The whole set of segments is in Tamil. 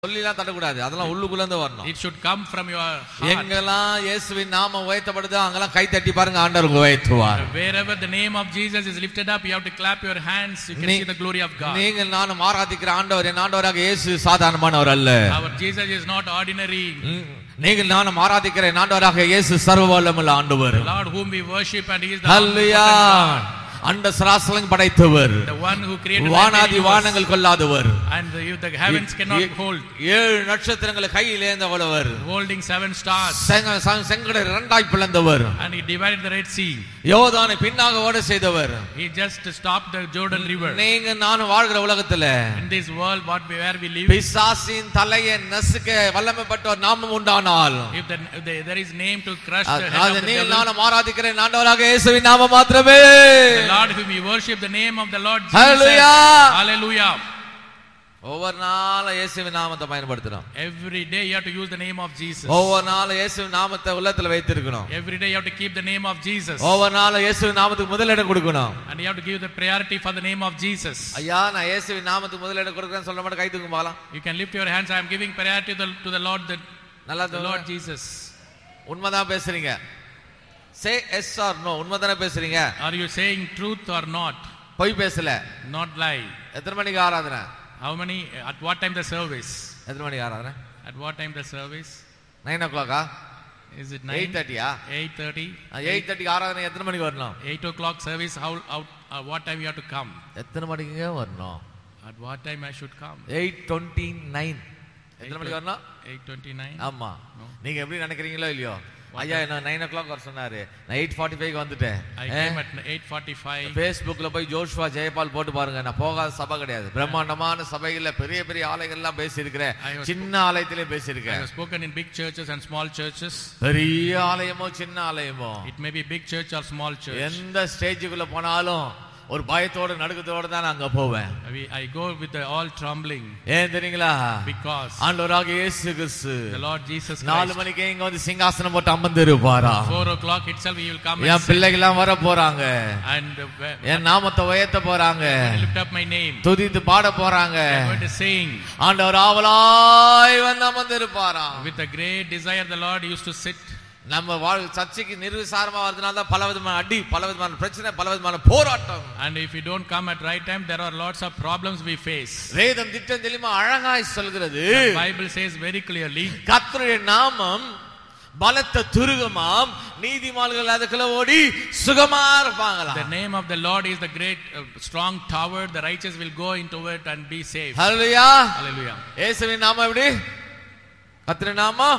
சொல்லிலாம் தட்டக்கூடாது அதெல்லாம் உள்ளுக்குள்ள இருந்து வரணும் It should come from your heart. எங்கெல்லாம் இயேசுவின் நாமம் உயர்த்தப்படுதோ அங்கெல்லாம் கை தட்டி பாருங்க ஆண்டவர் உயர்த்துவார் Wherever the name of Jesus is lifted up, you have to clap your hands. You can நீ- see the glory of God. நீங்கள் நானும் ஆராதிக்கிற ஆண்டவர் என் ஆண்டவராக இயேசு சாதாரணமானவர் அல்ல Our Jesus is not ordinary. ம், நீங்கள் நானும் ஆராதிக்கிற என் ஆண்டவராக இயேசு சர்வ வல்லமுள்ள ஆண்டவர் The Lord whom we worship and He is the hallelujah omnipotent God. அண்ட சராசலம் படைத்தவர் The one who created the வானாதி entire universe. வானங்கள் கொள்ளாதவர் and the, the heavens cannot A- hold. ஏழு நட்சத்திரங்களை கையில் ஏந்தவளவர் Holding seven stars. செங்க- செங்க- செங்கடை இரண்டாய் பிளந்தவர் And He divided the Red Sea. யோதானை பின்னாக ஓட செய்தவர் He just stopped the Jordan River. நீங்க நானும் வாழ்கிற உலகத்துல In this world, what we, where we live, பிசாசின் தலையை நசுக்க வல்லமைப்பட்ட ஒரு நாமம் உண்டானால் if, the, if the, there is name to crush the அது head அது of the நீங்கள் devil, நானும் ஆராதிக்கிற ஆண்டவராக இயேசுவின் நாமம் மாத்திரமே the Lord whom we worship, the name of the Lord Jesus. Hallelujah. Hallelujah. ஒவ்வொரு நாளும் இயேசுவின் நாமத்தை பயன்படுத்தணும் Every day you have to use the name of Jesus. ஒவ்வொரு நாளும் இயேசுவின் நாமத்தை உள்ளத்துல வைத்திருக்கணும் Every day you have to keep the name of Jesus. ஒவ்வொரு நாளும் இயேசுவின் நாமத்துக்கு முதலிடம் கொடுக்கணும் And you have to give the priority for the name of Jesus. ஐயா நான் இயேசுவின் நாமத்துக்கு முதலிடம் கொடுக்குறேன்னு சொல்ல மாட்டேன் கை தூக்கும் பாலாம் You can lift your hands. I am giving priority to the, to the Lord, the, நல்லா the Lord தூங்க. Jesus. உண்மைதான் பேசுறீங்க சே எஸ் ஆர் நோ உண்மைதானே பேசுறீங்க Are you saying truth or not? பொய் பேசல Not lie. எத்தனை மணிக்கு ஆராதனை How many? At what time the service? எத்தனை மணிக்கு ஆராதனை At what time the service? நைன் ஓ கிளாக்கா Is it எயிட் 9? தேர்ட்டியா 8.30? எயிட் தேர்ட்டிக்கு ஆராதனை எத்தனை மணிக்கு வரணும் 8 o'clock service, how, how, uh, what time you have to come? எத்தனை மணிக்குங்க வரணும் At what time I should come? Eight twenty nine எத்தனை மணிக்கு வரணும் 8.29? ஆமா No. நீங்க எப்படி நினைக்கிறீங்களோ இல்லையோ ஐயா என்ன நைன் ஓ கிளாக் வர சொன்னாரு நான் எயிட் ஃபார்ட்டி ஃபைவ் வந்துட்டேன் I came at 8.45. ஃபேஸ்புக்ல போய் ஜோஷ்வா ஜெயபால் போட்டு பாருங்க நான் போகாத சபை கிடையாது பிரம்மாண்டமான சபைகள்ல பெரிய பெரிய ஆலயங்கள்லாம் பேசியிருக்கிறேன் I was- சின்ன ஆலயத்திலே I பேசியிருக்கேன் have spoken in big churches and small churches. பெரிய ஆலயமோ சின்ன ஆலயமோ It may be big church or small church. எந்த ஸ்டேஜுக்குள்ள போனாலும் ஒரு பயத்தோட நடுக்கத்தோட தான் நான் அங்க போவேன் We, I go with the all trembling ஏன் தெரியுங்களா because ஆண்டவராக இயேசு கிறிஸ்து the Lord Jesus நாலு Christ. மணிக்கு இங்க வந்து சிங்காசனம் போட்டு அமர்ந்து இருப்பாரா 4 o'clock itself he will come N and sit பிள்ளைகள்லாம் வர போறாங்க and uh, when என் நாமத்தை உயர்த்த போறாங்க I lift up my name. துதித்து பாட போறாங்க I'm going to sing. ஆண்டவர் ஆவலாய் வந்து அமர்ந்து இருப்பாராம் With a great desire the Lord used to sit. நம்ம வாழ் சர்ச்சைக்கு நிர்விசாரமா வரதுனால தான் பல விதமான அடி பல விதமான பிரச்சனை பல விதமான போராட்டம் And if you don't come at right time, there are lots of problems we face. வேதம் திட்டம் தெளிமா அழகாய் சொல்கிறது The Bible says very clearly, கர்த்தருடைய நாமம் பலத்த துருகமாம் நீதிமான்கள் அதுக்குள்ள ஓடி சுகமா இருப்பாங்களா the name of the Lord is the great uh, strong tower. The righteous will go into it and be saved. Hallelujah Hallelujah. இயேசுவின் நாமம் எப்படி கர்த்தருடைய நாமம்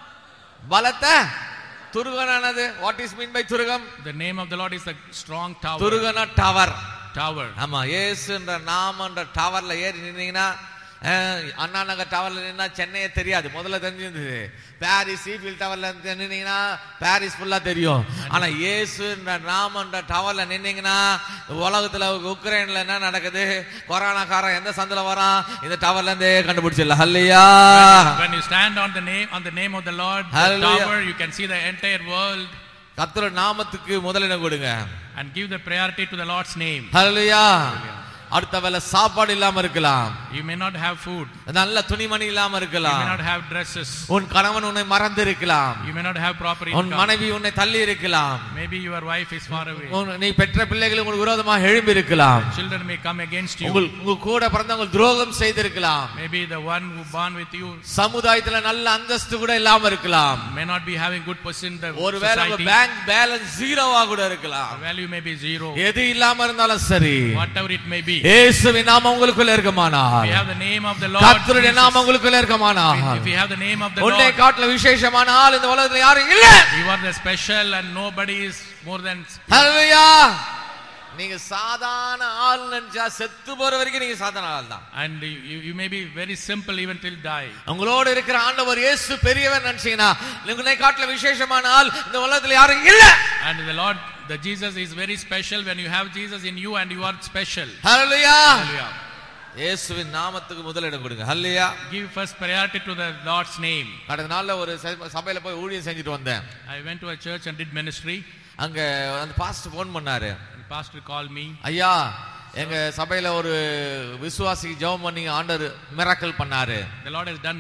பலத்த துருகனானது வாட் இஸ் மீன் பை துருகம் The name of the Lord is the strong tower. துருகனா டவர் Tower. ஆமா இயேசுன்ற நாமன்ற டவர்ல ஏறி நின்னீங்கன்னா அஹ், அண்ணா நகர் டவர்ல நின்னா சென்னையே தெரியாது முதல்ல தெரிஞ்சிருந்தது பாரிஸ் ஈஃபில் டவர்ல நின்னீங்கன்னா பாரிஸ் ஃபுல்லா தெரியும் ஆனா இயேசுன்ற நாமன்ற டவர்ல நின்னீங்கன்னா உலகத்துல உக்ரைன்ல என்ன நடக்குது கொரோனாக்காரன் எந்த சந்தில வரான் இந்த டவர்ல இருந்தே கண்டுபிடிச்சிடல ஹல்லையா When you stand on the name on the name of the Lord, the Hallelujah. tower, you can see the entire world கர்த்தர் நாமத்துக்கு முதலிடம் கொடுங்க and give the priority to the Lord's name. ஹல்லையா அடுத்த வேளை சாப்பாடு இல்லாம இருக்கலாம் You may not have food. நல்ல துணிமணி இல்லாம You may இருக்கலாம் not have dresses. உன் கணவன் உன்னை மறந்து இருக்கலாம் You may not have proper உன் income. மனைவி உன்னை தள்ளி இருக்கலாம் Maybe your wife is far away. உன் நீ பெற்ற பிள்ளைகள் உங்களுக்கு விரோதமாக எழும்பி இருக்கலாம் Children may come against you. உங்கள் உங்க கூட பிறந்தவங்க துரோகம் செய்திருக்கலாம் Maybe the one who born with you சமுதாயத்துல நல்ல அந்தஸ்து கூட இல்லாம இருக்கலாம் may not be having good position in the ஒருவேளை உங்க society. பேங்க் பேலன்ஸ் ஜீரோவா கூட இருக்கலாம் Value may be zero. எது இல்லாம இருந்தாலும் சரி Whatever it may be. இயேசுவின் நாமம் உங்களுக்குள்ள If இருக்குமானால் you have the name of the Lord. கர்த்தருடைய Jesus, நாமம் உங்களுக்குள்ள இருக்குமானால் If you have the name of the உன்னை Lord, காட்டுல விசேஷமான ஆள் இந்த உலகத்துல யாரும் இல்ல you are the special and nobody is more than. ஹalleluya நீங்க சாதாரண ஆள் நினைச்சா செத்து போற வரைக்கும் நீங்க சாதாரண ஆள் தான் And you, you may be very simple even till die. உங்களோட இருக்கிற ஆண்டவர் இயேசு பெரியவர் நினைச்சீங்கன்னா உங்களை காட்டுல விசேஷமான ஆள் இந்த உலகத்துல யாரும் இல்ல And the Lord, the Jesus is very special when you have Jesus in you and you are special. Hallelujah Hallelujah. இயேசுவின் நாமத்துக்கு முதலிடம் கொடுங்க ஹalleluya Give first priority to the Lord's name. கடந்த நாள்ல ஒரு சப- சபையில போய் ஊழியம் செஞ்சுட்டு வந்தேன் I went to a church and did ministry. அங்க அந்த பாஸ்டர் ஃபோன் பண்ணாரு And pastor called me. ஐயா எங்க சபையில ஒரு விசுவாசி ஜெபம் பண்ணி ஆண்டர் மிராக்கல் பண்ணாரு The Lord has done